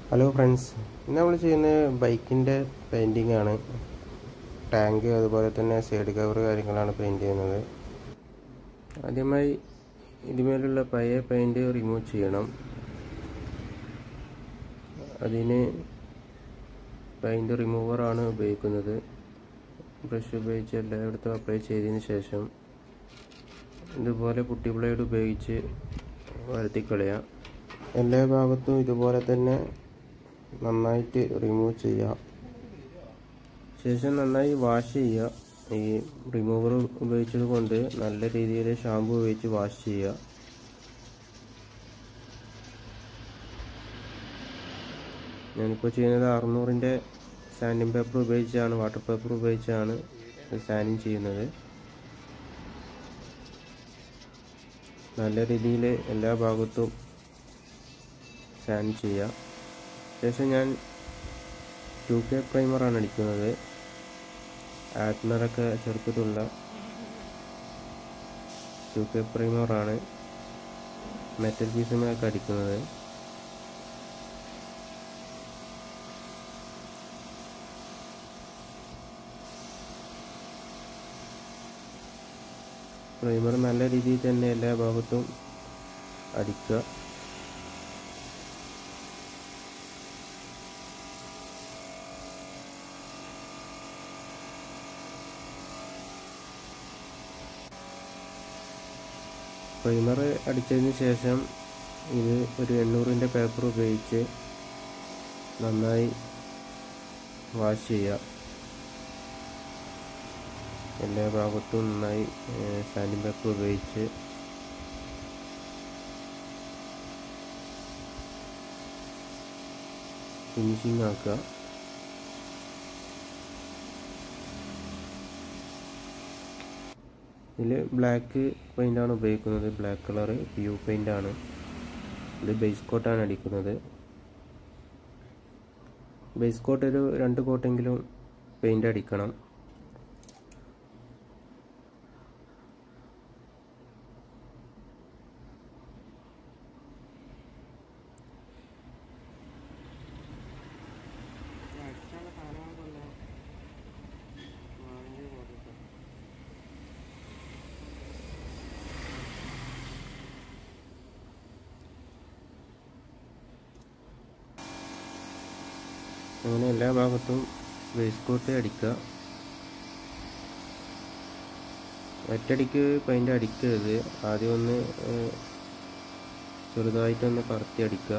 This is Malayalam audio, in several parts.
ഹലോ ഫ്രണ്ട്സ് ഇന്ന് നമ്മൾ ചെയ്യുന്നത് ബൈക്കിൻ്റെ പെയിൻറ്റിംഗ് ആണ് ടാങ്ക് അതുപോലെ തന്നെ സൈഡ് കവർ കാര്യങ്ങളാണ് പെയിൻറ്റ് ചെയ്യുന്നത് ആദ്യമായി ഇതുമേലുള്ള പഴയ പെയിൻറ്റ് റിമൂവ് ചെയ്യണം അതിന് പെയിൻറ്റ് റിമൂവറാണ് ഉപയോഗിക്കുന്നത് ബ്രഷ് ഉപയോഗിച്ച് എല്ലായിടത്തും അപ്ലൈ ചെയ്തതിന് ശേഷം ഇതുപോലെ പുട്ടി ബ്ലേഡ് ഉപയോഗിച്ച് വരുത്തിക്കളയാം എല്ലാ ഭാഗത്തും ഇതുപോലെ തന്നെ നന്നായിട്ട് റിമൂവ് ചെയ്യാം ശേഷം നന്നായി വാഷ് ചെയ്യുക ഈ റിമൂവർ ഉപയോഗിച്ചത് കൊണ്ട് നല്ല രീതിയിൽ ഷാമ്പു ഉപയോഗിച്ച് വാഷ് ചെയ്യുക ഞാനിപ്പോൾ ചെയ്യുന്നത് അറുന്നൂറിൻ്റെ സാൻഡിങ് പേപ്പർ ഉപയോഗിച്ചാണ് വാട്ടർ പേപ്പർ ഉപയോഗിച്ചാണ് സാനിങ് ചെയ്യുന്നത് നല്ല രീതിയിൽ എല്ലാ ഭാഗത്തും സാൻ ചെയ്യുക ശേഷം ഞാൻ ടു കെ പ്രൈമറാണ് അടിക്കുന്നത് ആറ്റ്മറൊക്കെ ചെറുപ്പത്തിലുള്ള ടു കെ പ്രൈമറാണ് മെറ്റൽ പീസുമൊക്കെ അടിക്കുന്നത് പ്രൈമർ നല്ല രീതിയിൽ തന്നെ എല്ലാ ഭാഗത്തും അടിക്കുക പ്രൈമർ അടിച്ചതിന് ശേഷം ഇത് ഒരു എണ്ണൂറിൻ്റെ പേപ്പർ ഉപയോഗിച്ച് നന്നായി വാഷ് ചെയ്യുക എല്ലാ ഭാഗത്തും നന്നായി സാൻഡിങ് പേപ്പർ ഉപയോഗിച്ച് ഫിനിഷിങ് ആക്കുക ഇതിൽ ബ്ലാക്ക് പെയിൻ്റാണ് ഉപയോഗിക്കുന്നത് ബ്ലാക്ക് കളർ പ്യൂ പെയിൻ്റാണ് ഇത് ബേസ് കോട്ടാണ് അടിക്കുന്നത് ബേസ് കോട്ട് ഒരു രണ്ട് കോട്ടെങ്കിലും പെയിൻ്റ് അടിക്കണം അങ്ങനെ എല്ലാ ഭാഗത്തും വേസ്റ്റ് കോട്ട് അടിക്കുക ഒറ്റടിക്ക് പെയിൻ്റ് അടിക്കരുത് ആദ്യം ഒന്ന് ചെറുതായിട്ടൊന്ന് പറത്തി അടിക്കുക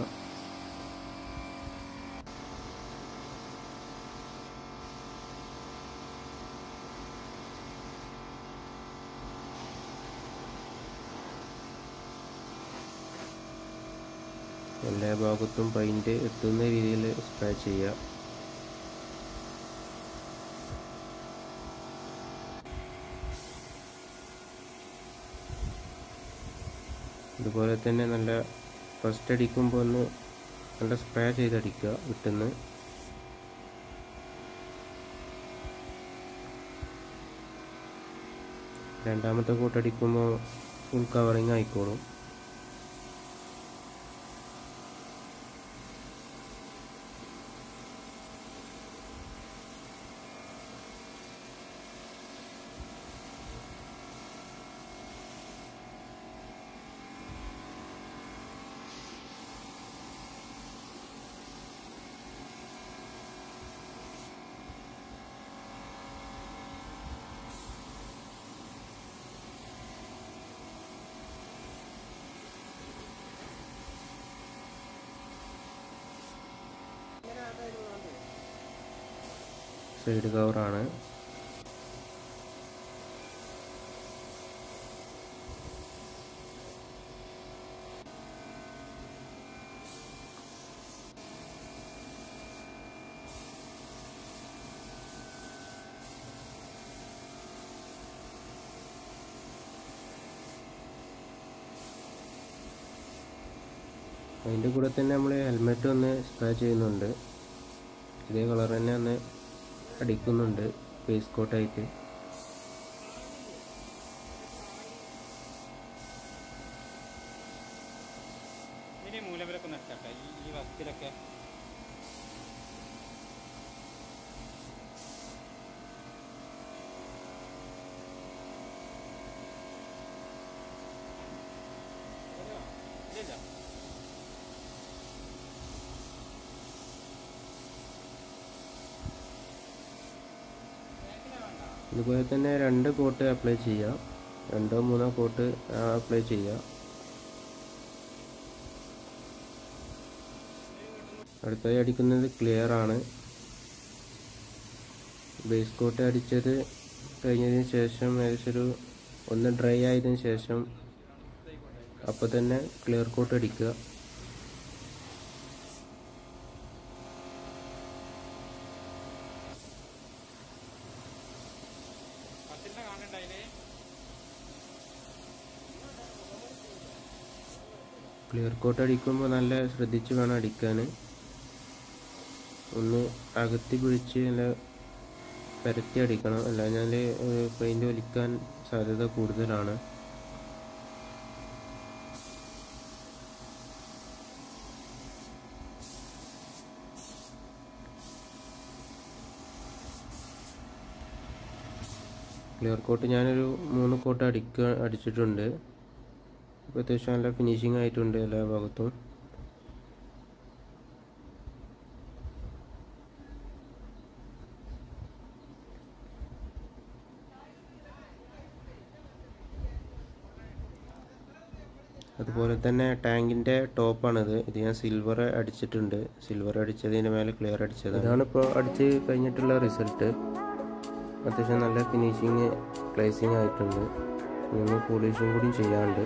എല്ലാ ഭാഗത്തും പെയിൻറ് എത്തുന്ന രീതിയിൽ സ്പ്രേ ചെയ്യുക ഇതുപോലെ തന്നെ നല്ല ഫസ്റ്റ് അടിക്കുമ്പോൾ ഒന്ന് നല്ല സ്പ്രേ ചെയ്തടിക്കുക വിട്ടുന്ന് രണ്ടാമത്തെ കൂട്ടടിക്കുമ്പോൾ ഫുൾ കവറിങ് ആയിക്കോളും സൈഡ് കവറാണ് അതിൻ്റെ കൂടെ തന്നെ നമ്മൾ ഹെൽമെറ്റ് ഒന്ന് സ്പ്രേ ചെയ്യുന്നുണ്ട് ഇതേ കളർ തന്നെ ഒന്ന് അടിക്കുന്നുണ്ട് ഫേസ് കോട്ടായിട്ട് ഇതിന് മൂലവരൊക്കെ നട്ടാട്ടെ ഈ ഈ വസ്തിലൊക്കെ ഇതുപോലെ തന്നെ രണ്ട് കോട്ട് അപ്ലൈ ചെയ്യുക രണ്ടോ മൂന്നോ കോട്ട് അപ്ലൈ ചെയ്യുക അടുത്തായി അടിക്കുന്നത് ക്ലിയർ ആണ് ബേസ് കോട്ട് അടിച്ചത് കഴിഞ്ഞതിന് ശേഷം ഏകദേശം ഒരു ഒന്ന് ഡ്രൈ ആയതിനു ശേഷം അപ്പോൾ തന്നെ ക്ലിയർ കോട്ട് അടിക്കുക ക്ലിയർ കോട്ട് അടിക്കുമ്പോൾ നല്ല ശ്രദ്ധിച്ച് വേണം അടിക്കാൻ ഒന്ന് അകത്തി പിടിച്ച് നല്ല പരത്തി അടിക്കണം അല്ലാഞ്ഞാൽ പെയിൻറ് ഒലിക്കാൻ സാധ്യത കൂടുതലാണ് ക്ലിയർ കോട്ട് ഞാനൊരു മൂന്ന് കോട്ട് അടിക്കുക അടിച്ചിട്ടുണ്ട് അപ്പോൾ അത്യാവശ്യം നല്ല ഫിനിഷിംഗ് ആയിട്ടുണ്ട് എല്ലാ ഭാഗത്തും അതുപോലെ തന്നെ ടാങ്കിൻ്റെ ടോപ്പാണിത് ഇത് ഞാൻ സിൽവർ അടിച്ചിട്ടുണ്ട് സിൽവർ അടിച്ചതിന് മേലെ ക്ലിയർ അടിച്ചത് ഇതാണിപ്പോൾ അടിച്ച് കഴിഞ്ഞിട്ടുള്ള റിസൾട്ട് അത്യാവശ്യം നല്ല ഫിനിഷിങ് ക്ലേസിങ് ആയിട്ടുണ്ട് ഇനി പോളിഷും കൂടി ചെയ്യാനുണ്ട്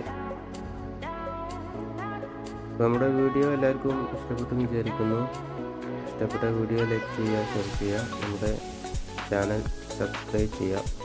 അപ്പോൾ നമ്മുടെ വീഡിയോ എല്ലാവർക്കും ഇഷ്ടപ്പെട്ടെന്ന് വിചാരിക്കുന്നു ഇഷ്ടപ്പെട്ട വീഡിയോ ലൈക്ക് ചെയ്യുക ഷെയർ ചെയ്യുക നമ്മുടെ ചാനൽ സബ്സ്ക്രൈബ് ചെയ്യുക